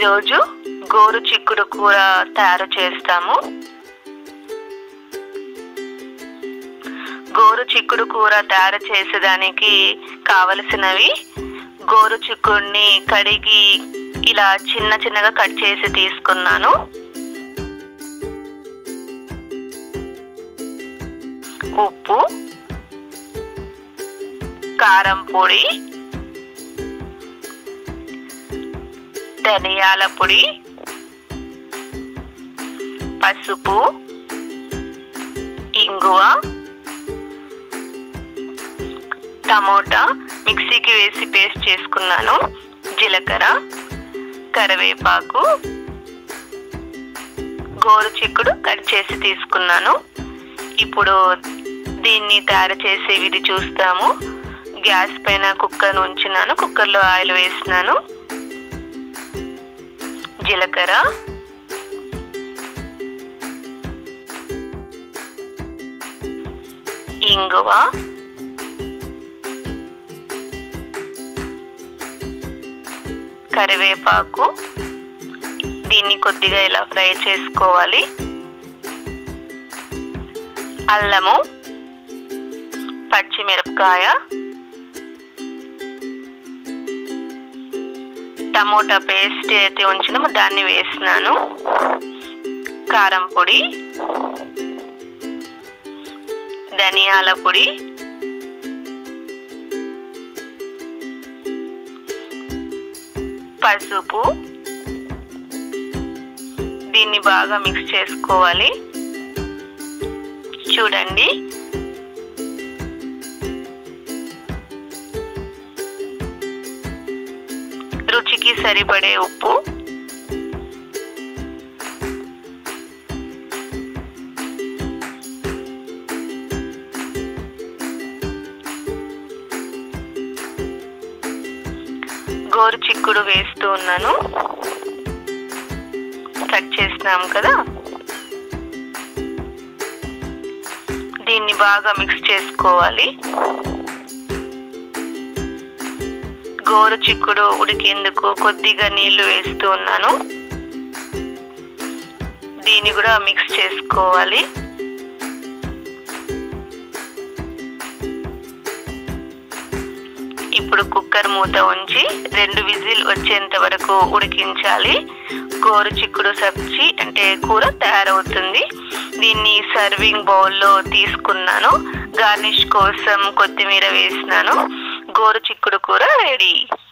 ఈరోజు గోరు చిక్కుడు కూర తయారు చేస్తాము గోరు చిక్కుడు కూర తయారు చేసేదానికి కావలసినవి గోరు చిక్కుడిని కడిగి ఇలా చిన్న చిన్నగా కట్ చేసి తీసుకున్నాను ఉప్పు కారం పొడి ధనియాల పొడి పసుపు ఇంగువ టమోటా మిక్సీకి వేసి పేస్ట్ చేసుకున్నాను జీలకర్ర కరివేపాకు గోరు చిక్కుడు కట్ చేసి తీసుకున్నాను ఇప్పుడు దీన్ని తయారు చేసే విధి చూస్తాము గ్యాస్ పైన కుక్కర్ ఉంచినాను కుక్కర్లో ఆయిల్ వేసినాను జీలకర్ర ఇంగువ కరివేపాకు దీన్ని కొద్దిగా ఇలా ఫ్రై చేసుకోవాలి అల్లము పచ్చిమిరపకాయ టమోటా పేస్ట్ అయితే ఉంచినామో దాన్ని వేసినాను కారం పొడి ధనియాల పొడి పసుపు దీన్ని బాగా మిక్స్ చేసుకోవాలి చూడండి రుచికి సరిపడే ఉప్పు గోరు చిక్కుడు వేస్తూ ఉన్నాను కట్ చేసినాం కదా దీన్ని బాగా మిక్స్ చేసుకోవాలి గోరు చిక్కుడు ఉడికేందుకు కొద్దిగా నీళ్లు వేస్తూ ఉన్నాను దీన్ని కూడా మిక్స్ చేసుకోవాలి ఇప్పుడు కుక్కర్ మూత ఉంచి రెండు విజిల్ వచ్చేంత వరకు ఉడికించాలి గోరు చిక్కుడు సబ్జీ అంటే కూర తయారవుతుంది దీన్ని సర్వింగ్ బౌల్లో తీసుకున్నాను గార్నిష్ కోసం కొత్తిమీర వేసినాను గోరు చిక్కుడు కూర రెడీ